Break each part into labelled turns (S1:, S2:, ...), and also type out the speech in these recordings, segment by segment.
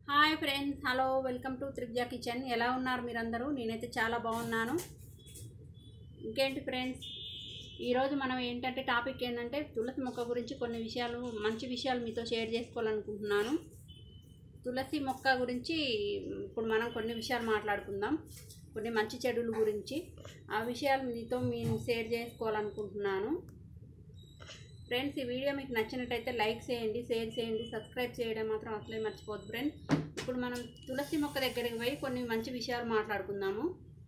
S1: Hi friends hello welcome to త్రిప్జా kitchen ఎలా ఉన్నారు మీరందరూ నేనైతే చాలా బాగున్నాను ఇంకేంటి ఫ్రెండ్స్ ఈరోజు మనం ఏంటంటే టాపిక్ ఏంటంటే తులసి మొక్క గురించి కొన్ని విషయాలు మంచి విషయాలు మీతో షేర్ చేసుకోవాలనుకుంటున్నాను తులసి మొక్క గురించి ఇప్పుడు మనం కొన్ని విషయాలు మాట్లాడుకుందాం కొన్ని మంచి చెడుల గురించి ఆ విషయాలు మీతో నేను షేర్ చేసుకోవాలనుకుంటున్నాను ఫ్రెండ్స్ ఈ వీడియో మీకు నచ్చినట్టయితే లైక్ చేయండి షేర్ చేయండి సబ్స్క్రైబ్ చేయడం మాత్రం అసలే మర్చిపోద్దు ఫ్రెండ్స్ ఇప్పుడు మనం తులసి మొక్క దగ్గరికి పోయి కొన్ని మంచి విషయాలు మాట్లాడుకుందాము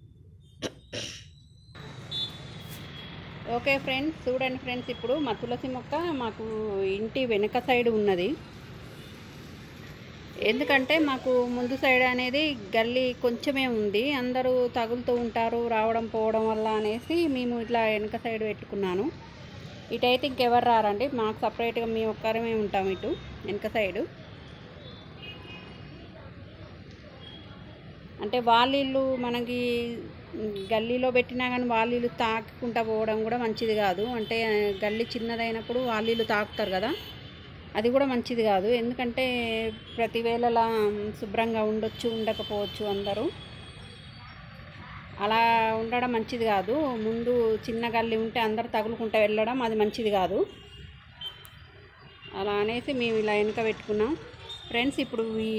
S1: ఓకే ఫ్రెండ్స్ చూడండి ఫ్రెండ్స్ ఇప్పుడు మా తులసి మొక్క మాకు ఇంటి వెనుక సైడ్ ఉన్నది ఎందుకంటే మాకు ముందు సైడ్ అనేది గల్లీ కొంచెమే ఉంది అందరూ తగులుతూ ఉంటారు రావడం పోవడం వల్ల అనేసి మేము ఇట్లా వెనుక సైడ్ పెట్టుకున్నాను ఇటైతే ఇంకెవరు రారండి మాకు సపరేట్గా మేము ఒక్కరమే ఉంటాం ఇటు వెనుక సైడు అంటే వాళ్ళిల్లు మనకి గల్లీలో పెట్టినా కానీ వాళ్ళిల్లు తాకుకుంటా పోవడం కూడా మంచిది కాదు అంటే గల్లీ చిన్నదైనప్పుడు వాళ్ళిల్లు తాకుతారు కదా అది కూడా మంచిది కాదు ఎందుకంటే ప్రతి వేళలా శుభ్రంగా ఉండొచ్చు ఉండకపోవచ్చు అందరూ అలా ఉండడం మంచిది కాదు ముందు చిన్న గల్లి ఉంటే అందరు తగులుకుంటూ వెళ్ళడం అది మంచిది కాదు అలా అనేసి మేము ఇలా వెనుక పెట్టుకున్నాం ఫ్రెండ్స్ ఇప్పుడు ఈ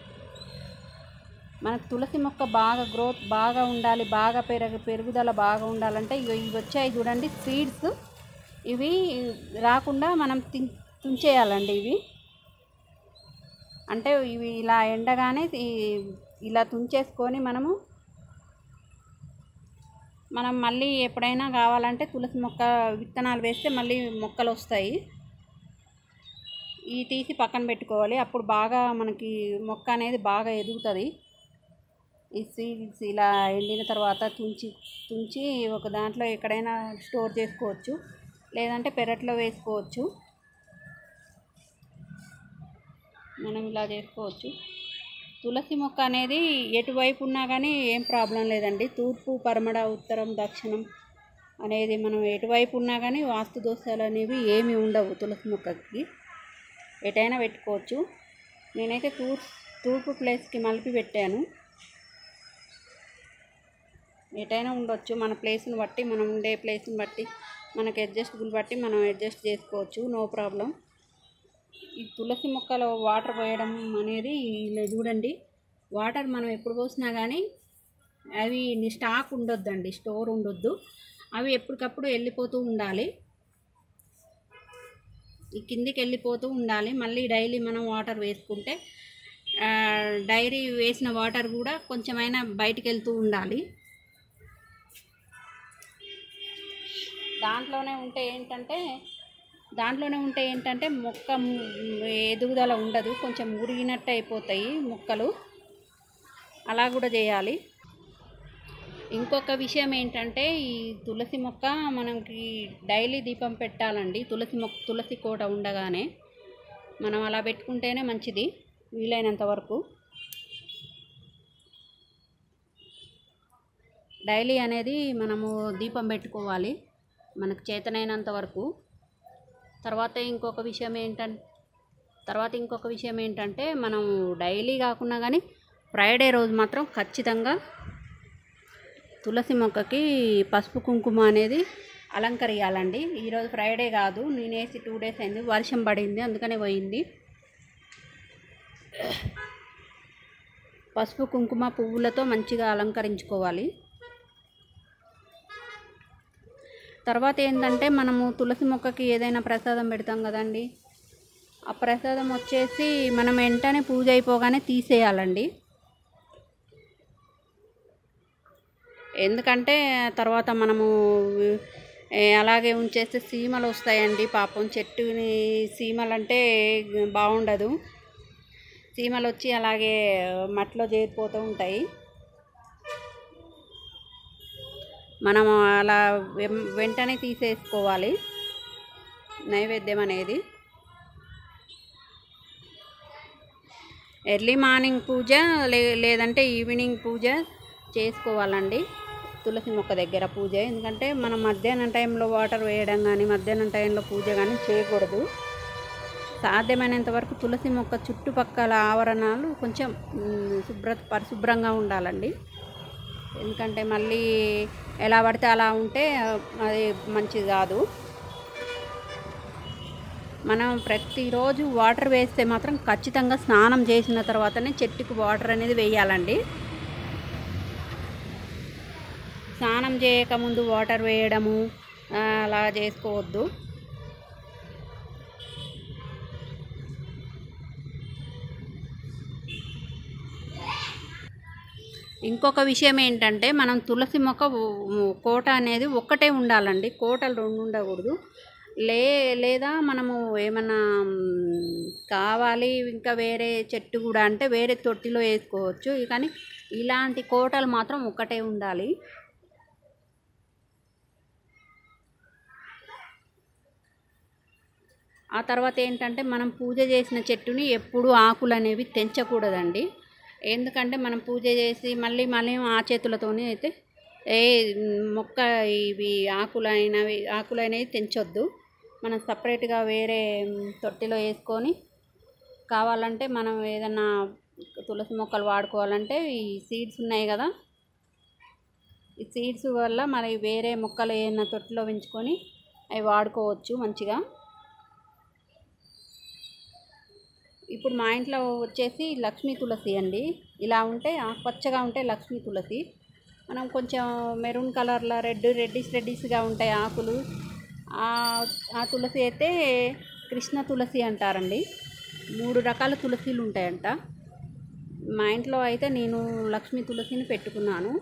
S1: మనకు తులసి మొక్క బాగా గ్రోత్ బాగా ఉండాలి బాగా పెరగ పెరుగుదల బాగా ఉండాలంటే ఇవి ఇవి వచ్చాయి చూడండి సీడ్స్ ఇవి రాకుండా మనం తిన్ తుంచేయాలండి ఇవి అంటే ఇవి ఇలా ఎండగానే ఈ- ఇలా తుంచేసుకొని మనము మనం మళ్ళీ ఎప్పుడైనా కావాలంటే తులసి మొక్క విత్తనాలు వేస్తే మళ్ళీ మొక్కలు వస్తాయి ఈ తీసి పక్కన పెట్టుకోవాలి అప్పుడు బాగా మనకి మొక్క అనేది బాగా ఎదుగుతుంది ఈ సీడ్స్ ఇలా ఎండిన తర్వాత తుంచి తుంచి ఒక దాంట్లో ఎక్కడైనా స్టోర్ చేసుకోవచ్చు లేదంటే పెరట్లో వేసుకోవచ్చు మనం ఇలా చేసుకోవచ్చు తులసి మొక్క అనేది ఎటువైపు ఉన్నా కానీ ఏం ప్రాబ్లం లేదండి తూర్పు పరమడ ఉత్తరం దక్షిణం అనేది మనం ఎటువైపు ఉన్నా కానీ వాస్తు దోషాలు అనేవి ఏమీ ఉండవు తులసి మొక్కకి ఎటైనా పెట్టుకోవచ్చు నేనైతే తూర్పు తూర్పు ప్లేస్కి మలిపి పెట్టాను ఎటైనా ఉండొచ్చు మన ప్లేస్ని బట్టి మనం ఉండే ప్లేస్ని బట్టి మనకి అడ్జస్టబుల్ బట్టి మనం అడ్జస్ట్ చేసుకోవచ్చు నో ప్రాబ్లం ఈ తులసి మొక్కలో వాటర్ పోయడం అనేది ఇలా చూడండి వాటర్ మనం ఎప్పుడు పోసినా కానీ అవి స్టాక్ ఉండొద్దండి స్టోర్ ఉండొద్దు అవి ఎప్పటికప్పుడు వెళ్ళిపోతూ ఉండాలి ఈ కిందికి వెళ్ళిపోతూ ఉండాలి మళ్ళీ డైలీ మనం వాటర్ వేసుకుంటే ఆ, డైరీ వేసిన వాటర్ కూడా కొంచెమైనా బయటికి వెళ్తూ ఉండాలి దాంట్లోనే ఉంటే ఏంటంటే దాంట్లోనే ఉంటే ఏంటంటే మొక్క ము- ఎదుగుదల ఉండదు కొంచెం మురిగినట్టు అయిపోతాయి మొక్కలు అలా కూడా చేయాలి ఇంకొక విషయం ఏంటంటే ఈ తులసి మొక్క మనకి డైలీ దీపం పెట్టాలండి తులసి మొక్క తులసి కోట ఉండగానే మనం అలా పెట్టుకుంటేనే మంచిది వీలైనంత వరకు డైలీ అనేది మనము దీపం పెట్టుకోవాలి మనకు చేతనైనంత వరకు తర్వాత ఇంకొక విషయం ఏంటంటే తర్వాత ఇంకొక విషయం ఏంటంటే మనం డైలీ కాకుండా కానీ ఫ్రైడే రోజు మాత్రం ఖచ్చితంగా తులసి మొక్కకి పసుపు కుంకుమ అనేది అలంకరియాలండి ఈరోజు ఫ్రైడే కాదు నేను వేసి టూ డేస్ అయింది వర్షం పడింది అందుకనే పోయింది పసుపు కుంకుమ పువ్వులతో మంచిగా అలంకరించుకోవాలి తర్వాత ఏంటంటే మనము తులసి మొక్కకి ఏదైనా ప్రసాదం పెడతాం కదండి ఆ ప్రసాదం వచ్చేసి మనం వెంటనే పూజ అయిపోగానే తీసేయాలండి ఎందుకంటే తర్వాత మనము ఏ, అలాగే ఉంచేస్తే సీమలు వస్తాయండి పాపం చెట్టుని సీమలు అంటే బాగుండదు సీమలు వచ్చి అలాగే మట్టిలో చేరిపోతూ ఉంటాయి మనం అలా వెం- వెంటనే తీసేసుకోవాలి నైవేద్యం అనేది ఎర్లీ మార్నింగ్ పూజ లే లేదంటే ఈవినింగ్ పూజ చేసుకోవాలండి తులసి మొక్క దగ్గర పూజ ఎందుకంటే మనం మధ్యాహ్నం టైంలో వాటర్ వేయడం కానీ మధ్యాహ్నం టైంలో పూజ కానీ చేయకూడదు సాధ్యమైనంత వరకు తులసి మొక్క చుట్టుపక్కల ఆవరణాలు కొంచెం మ్, శుభ్ర పరిశుభ్రంగా ఉండాలండి ఎందుకంటే మళ్ళీ ఎలా పడితే అలా ఉంటే అది మంచిది కాదు మనం ప్రతిరోజు వాటర్ వేస్తే మాత్రం ఖచ్చితంగా స్నానం చేసిన తర్వాతనే చెట్టుకు వాటర్ అనేది వేయాలండి స్నానం చేయకముందు వాటర్ వేయడము ఆ, అలా చేసుకోవద్దు ఇంకొక విషయం ఏంటంటే మనం తులసి మొక్క ఉ- కోట అనేది ఒక్కటే ఉండాలండి కోటలు రెండు ఉండకూడదు లే లేదా మనము ఏమన్నా మ్, కావాలి ఇంకా వేరే చెట్టు కూడా అంటే వేరే తొట్టిలో వేసుకోవచ్చు కానీ ఇలాంటి కోటలు మాత్రం ఒక్కటే ఉండాలి ఆ తర్వాత ఏంటంటే మనం పూజ చేసిన చెట్టుని ఎప్పుడూ ఆకులు అనేవి తెంచకూడదండి ఎందుకంటే మనం పూజ చేసి మళ్ళీ మళ్ళీ ఆ చేతులతోనే అయితే ఏ మొక్క ఇవి ఆకులు అయినవి ఆకులు అనేవి తెంచొద్దు మనం సపరేట్గా వేరే తొట్టిలో వేసుకొని కావాలంటే మనం ఏదన్నా తులసి మొక్కలు వాడుకోవాలంటే ఈ సీడ్స్ ఉన్నాయి కదా ఈ సీడ్స్ వల్ల మరి వేరే మొక్కలు ఏదైనా తొట్టిలో పెంచుకొని అవి వాడుకోవచ్చు మంచిగా ఇప్పుడు మా ఇంట్లో వచ్చేసి లక్ష్మీ తులసి అండి ఇలా ఉంటే ఆకుపచ్చగా ఉంటే లక్ష్మీ తులసి మనం కొంచెం మెరూన్ కలర్లో రెడ్ రెడ్డిష్ రెడ్డిష్గా ఉంటాయి ఆకులు ఆ- ఆ తులసి అయితే కృష్ణ తులసి అంటారండి మూడు రకాల తులసిలు ఉంటాయంట మా ఇంట్లో అయితే నేను లక్ష్మీ తులసిని పెట్టుకున్నాను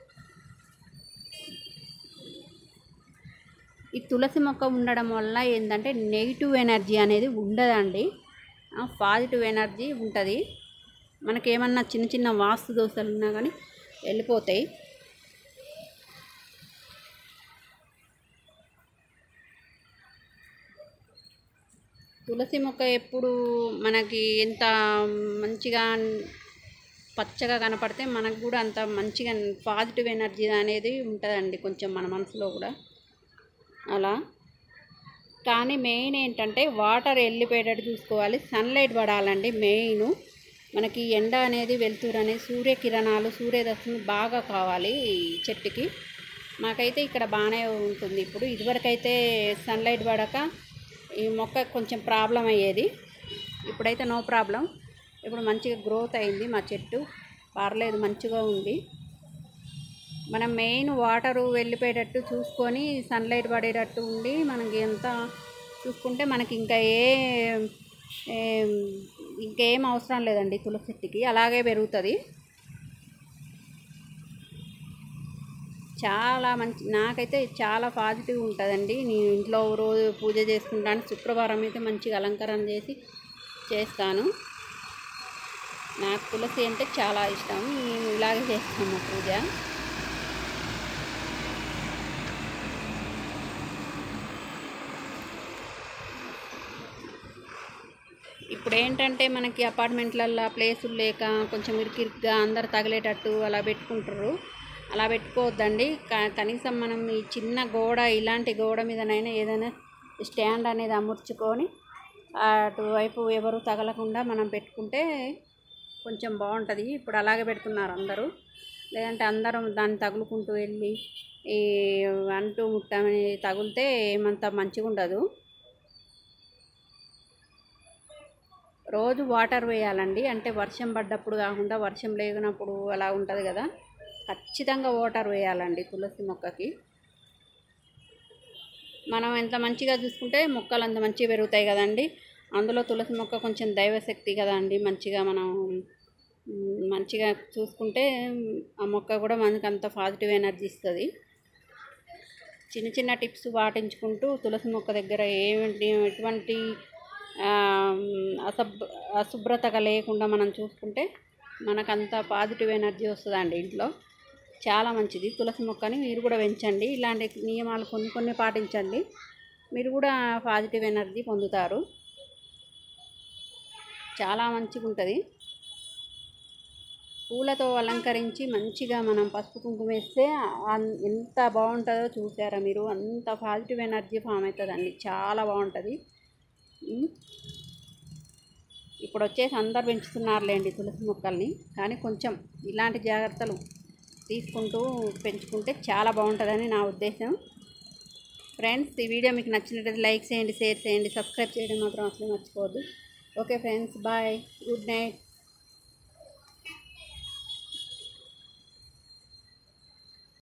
S1: ఈ తులసి మొక్క ఉండడం వల్ల ఏంటంటే నెగిటివ్ ఎనర్జీ అనేది ఉండదండి పాజిటివ్ ఎనర్జీ ఉంటుంది మనకేమన్నా చిన్న చిన్న వాస్తు దోషాలు ఉన్నా కానీ వెళ్ళిపోతాయి తులసి మొక్క ఎప్పుడు మనకి ఎంత మంచిగా పచ్చగా కనపడితే మనకు కూడా అంత మంచిగా పాజిటివ్ ఎనర్జీ అనేది ఉంటుందండి కొంచెం మన మనసులో కూడా అలా కానీ మెయిన్ ఏంటంటే వాటర్ వెళ్ళిపోయేటట్టు చూసుకోవాలి సన్లైట్ పడాలండి మెయిన్ మనకి ఎండ అనేది వెలుతురు అనేది సూర్యకిరణాలు సూర్యదర్శనం బాగా కావాలి ఈ చెట్టుకి మాకైతే ఇక్కడ బాగానే ఉంటుంది ఇప్పుడు ఇదివరకైతే సన్లైట్ పడక ఈ మొక్క కొంచెం ప్రాబ్లం అయ్యేది ఇప్పుడైతే నో ప్రాబ్లం ఇప్పుడు మంచిగా గ్రోత్ అయింది మా చెట్టు పర్లేదు మంచిగా ఉంది మనం మెయిన్ వాటరు వెళ్ళిపోయేటట్టు చూసుకొని సన్లైట్ పడేటట్టు ఉండి మనకి ఎంత చూసుకుంటే మనకి ఇంకా ఏ ఏం, ఇంకేం అవసరం లేదండి తులసి చెట్టుకి అలాగే పెరుగుతుంది చాలా మంచి నాకైతే చాలా పాజిటివ్ ఉంటుందండి నేను ఇంట్లో రోజు పూజ చేసుకుంటాను శుక్రవారం అయితే మంచిగా అలంకరణ చేసి చేస్తాను నాకు తులసి అంటే చాలా ఇష్టం నేను ఇలాగే చేస్తాను పూజ ఇప్పుడు ఏంటంటే మనకి అపార్ట్మెంట్లల్లో ప్లేసులు లేక కొంచెం ఇరికిరిగ్గా అందరు తగిలేటట్టు అలా పెట్టుకుంటారు అలా పెట్టుకోవద్దండి క- కనీసం మనం ఈ చిన్న గోడ ఇలాంటి గోడ మీదనైనా ఏదైనా స్టాండ్ అనేది అమర్చుకొని అటువైపు ఎవరు తగలకుండా మనం పెట్టుకుంటే కొంచెం బాగుంటుంది ఇప్పుడు అలాగే పెడుతున్నారు అందరూ లేదంటే అందరం దాన్ని తగులుకుంటూ వెళ్ళి ఈ అంటూ ముట్టని తగిలితే ఏమంత మంచిగా ఉండదు రోజు వాటర్ వేయాలండి అంటే వర్షం పడ్డప్పుడు కాకుండా వర్షం లేనప్పుడు అలా ఉంటుంది కదా ఖచ్చితంగా వాటర్ వేయాలండి తులసి మొక్కకి మనం ఎంత మంచిగా చూసుకుంటే మొక్కలు అంత మంచిగా పెరుగుతాయి కదండి అందులో తులసి మొక్క కొంచెం దైవశక్తి కదండి మంచిగా మనం మ్, మంచిగా చూసుకుంటే ఆ మొక్క కూడా మనకు అంత పాజిటివ్ ఎనర్జీ ఇస్తుంది చిన్న చిన్న టిప్స్ పాటించుకుంటూ తులసి మొక్క దగ్గర ఏమిటి ఎటువంటి ఆ, అసబ్ అశుభ్రతగా లేకుండా మనం చూసుకుంటే మనకంత పాజిటివ్ ఎనర్జీ వస్తుందండి ఇంట్లో చాలా మంచిది తులసి మొక్కని మీరు కూడా పెంచండి ఇలాంటి నియమాలు కొన్ని కొన్ని పాటించండి మీరు కూడా పాజిటివ్ ఎనర్జీ పొందుతారు చాలా మంచిగా ఉంటుంది పూలతో అలంకరించి మంచిగా మనం పసుపు కుంకుమ వేస్తే అన్- ఎంత బాగుంటుందో చూసారా మీరు అంత పాజిటివ్ ఎనర్జీ ఫామ్ అవుతుందండి చాలా బాగుంటుంది ఉమ్. ఇప్పుడు వచ్చేసి అందరు పెంచుతున్నారులేండి తులసి మొక్కల్ని కానీ కొంచెం ఇలాంటి జాగ్రత్తలు తీసుకుంటూ పెంచుకుంటే చాలా బాగుంటుందని నా ఉద్దేశం ఫ్రెండ్స్ ఈ వీడియో మీకు నచ్చినట్లయితే లైక్ చేయండి షేర్ చేయండి సబ్స్క్రైబ్ చేయడం మాత్రం అసలు మర్చిపోవద్దు okay friends bye good night